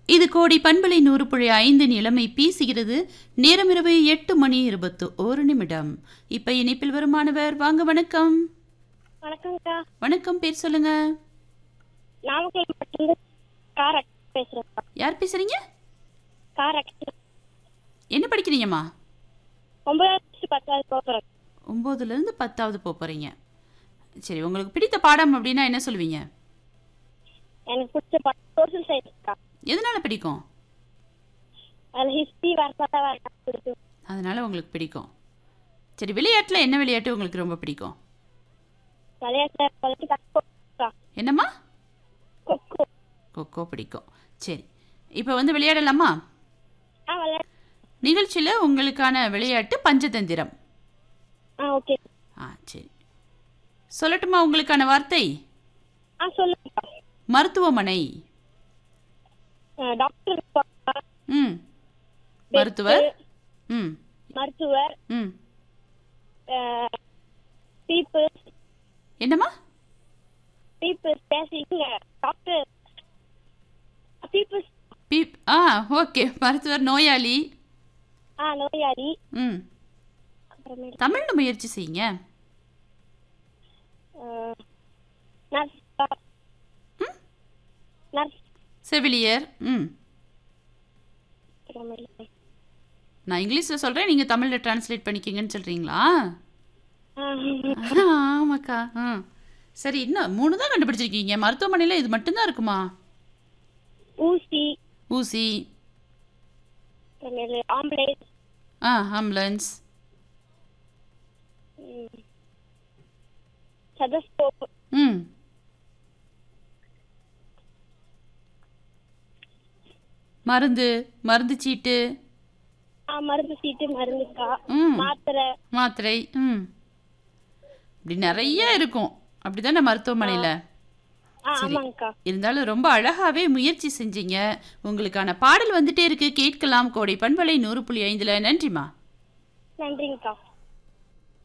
இது கோடி பண்பலை நூறு புள்ளி ஐந்து நிலைமை பேசுகிறது நேரம் இரவு எட்டு மணி இருபத்து ஒரு நிமிடம் இப்ப இணைப்பில் வருமானவர் வாங்க வணக்கம் வணக்கம்க்கா வணக்கம் பேர் சொல்லுங்க நாமக்கல் மட்டும் கார் ஆக்சிடென்ட் பேசுறேன்க்கா யார் பேசுறீங்க கார் ஆக்சிடென்ட் என்ன படிக்கிறீங்கம்மா ஒன்பதாவது பத்தாவது போகிறேன் ஒம்போதுல இருந்து பத்தாவது போக போறீங்க சரி உங்களுக்கு பிடித்த பாடம் அப்படின்னா என்ன சொல்லுவீங்க எனக்கு பிடிச்ச பாட்டு சோசியல் சயின்ஸ்க்கா எதனால பிடிக்கும் அதில் ஹிஸ்ட்ரி வரலாறு வர பிடிக்கும் அதனால உங்களுக்கு பிடிக்கும் சரி விளையாட்டுல என்ன விளையாட்டு உங்களுக்கு ரொம்ப பிடிக்கும் விளையாட்டுல விளையாட்டு கற்றுக்கா என்னம்மா கொக்கோ கொக்கோ பிடிக்கும் சரி இப்போ வந்து விளையாடலாமா ஆ விளையாட்டு நிகழ்ச்சியில் உங்களுக்கான விளையாட்டு பஞ்சதந்திரம் ஆ ஓகே ஆ சரி சொல்லட்டுமா உங்களுக்கான வார்த்தை ஆ சொல்லுங்கக்கா மருத்துவமனை டாக்டர் ம் மருத்துவர் ம் மருத்துவர் ம் பீப்புள்ஸ் என்னம்மா பீப்புள்ஸ் பேசிங்க டாக்டர் பீப்புள்ஸ் பி ஆ ஓகே மருத்துவர் நோயாளி ஆ நோயாளி ம் அப்புறமேட்டு தமிழ்ல முயற்சி செய்யுங்க நர்ஸ் நர்ஸ் செவிலியர் ம் அப்புறமேட்டு நான் இங்கிலீஷில் சொல்கிறேன் நீங்கள் தமிழில் டிரான்ஸ்லேட் பண்ணிக்கிங்கன்னு சொல்கிறீங்களா ஆ ஆமாக்கா ஆ சரி இன்னும் மூணு தான் கண்டுபிடிச்சிருக்கீங்க மருத்துவமனையில் இது மட்டும்தான் இருக்குமா ஊசி ஊசி அப்புறமேலு ஆம்புலன்ஸ் ஆ ஆம்புலன்ஸ் சதஸ்கோப் ம் மருந்து மருந்து சீட்டு மருந்து சீட்டு மருந்துக்கா ம் மாத்திரை மாத்திரை ம் இப்படி நிறைய இருக்கும் அப்படிதானே மருத்துவமனையில் ஆ ஆமாங்கக்கா இருந்தாலும் ரொம்ப அழகாவே முயற்சி செஞ்சீங்க உங்களுக்கான பாடல் வந்துட்டே இருக்கு கேட்கலாம் கோடை பண்பலை நூறு புள்ளி ஐந்துல நன்றிமா நன்றிங்கக்கா